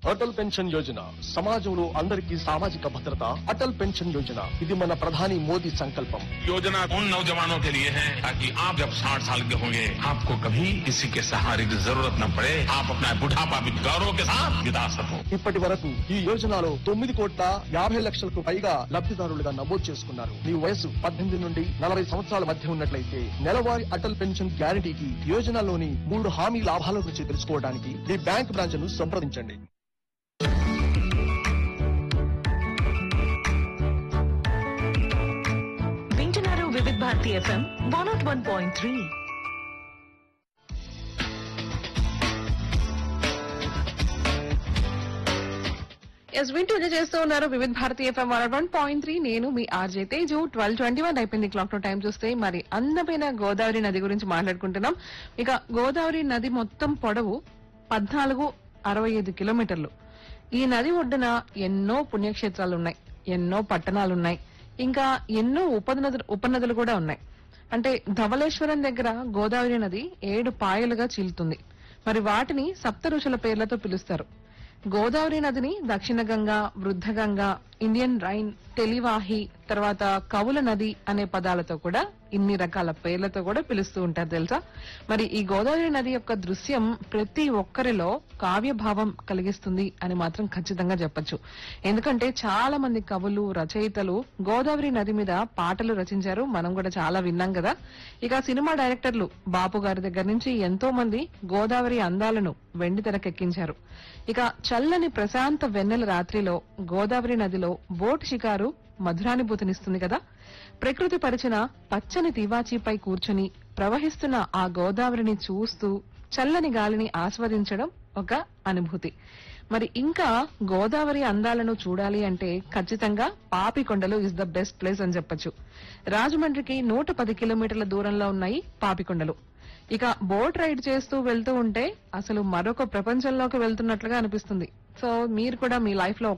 Atal pension Yojana సమాజంలో అందరికీ సామాజిక భద్రత అటల్ పెన్షన్ యోజన ఇది మన ప్రధాని మోదీ సంకల్పం योजना उन नौजवानों के लिए है ताकि आप जब साठ साल के होंगे आपको कभी किसी के सहारे की जरूरत न पड़े आप अपना बुढ़ापा भी गौरव के साथ बिता सको ఇప్పటి వరకు ఈ యోజనలో తొమ్మిది కోట్ల యాభై లక్షలకు పైగా లబ్ధిదారులుగా నమోదు చేసుకున్నారు మీ వయసు పద్దెనిమిది నుండి నలభై సంవత్సరాల మధ్య ఉన్నట్లయితే నెలవారీ అటల్ పెన్షన్ గ్యారంటీకి యోజనలోని మూడు హామీ లాభాల గురించి తెలుసుకోవడానికి మీ బ్యాంక్ బ్రాంచ్ ను సంప్రదించండి వింటున్నారు Vividh Bharati FM one nought one point three yes వింటూ ఎంజాయ్ చేస్తూ ఉన్నారు Vividh Bharati FM one one point three నేను మీ RJ Teju twelve twenty one అయిపోయింది క్లాక్ లో టైం చూస్తే మరి అందమైన గోదావరి నది గురించి మాట్లాడుకుంటున్నాం ఇక గోదావరి నది మొత్తం పొడవు పద్నాలుగు అరవై ఐదు కిలోమీటర్లు ఈ నది ఒడ్డున ఎన్నో పుణ్యక్షేత్రాలు ఉన్నాయి ఎన్నో పట్టణాలు ఉన్నాయి ఇంకా ఎన్నో ఉపనదులు ఉపనదులు కూడా ఉన్నాయి అంటే ధవళేశ్వరం దగ్గర గోదావరి నది ఏడు పాయలుగా చీలుతుంది మరి వాటిని సప్త ఋషుల పేర్లతో పిలుస్తారు గోదావరి నదిని దక్షిణ గంగా వృద్ధ గంగా ఇండియన్ రైన్ టెలివాహి తర్వాత కవుల నది అనే పదాలతో కూడా ఇన్ని రకాల పేర్లతో కూడా పిలుస్తూ ఉంటారు తెలుసా మరి ఈ గోదావరి నది యొక్క దృశ్యం ప్రతి ఒక్కరిలో కావ్య భావం కలిగిస్తుంది అని మాత్రం ఖచ్చితంగా చెప్పొచ్చు ఎందుకంటే చాలా మంది కవులు రచయితలు గోదావరి నది మీద పాటలు రచించారు మనం కూడా చాలా విన్నాం కదా ఇక సినిమా డైరెక్టర్లు బాపు గారి దగ్గర నుంచి ఎంతో మంది గోదావరి అందాలను వెండి తెరకెక్కించారు ఇక చల్లని ప్రశాంత వెన్నెల రాత్రిలో గోదావరి నదిలో బోట్ షికారు మధురానుభూతినిస్తుంది కదా ప్రకృతి పరిచిన పచ్చని తివాచీపై కూర్చుని ప్రవహిస్తున్న ఆ గోదావరిని చూస్తూ చల్లని గాలిని ఆస్వాదించడం ఒక అనుభూతి మరి ఇంకా గోదావరి అందాలను చూడాలి అంటే ఖచ్చితంగా Papikondalu is the best place అని చెప్పొచ్చు రాజమండ్రికి నూట పది కిలోమీటర్ల దూరంలో ఉన్నాయి పాపికొండలు ఇక బోట్ రైడ్ చేస్తూ వెళ్తూ ఉంటే అసలు మరొక ప్రపంచంలోకి వెళ్తున్నట్లుగా అనిపిస్తుంది సో మీరు కూడా మీ లైఫ్ లో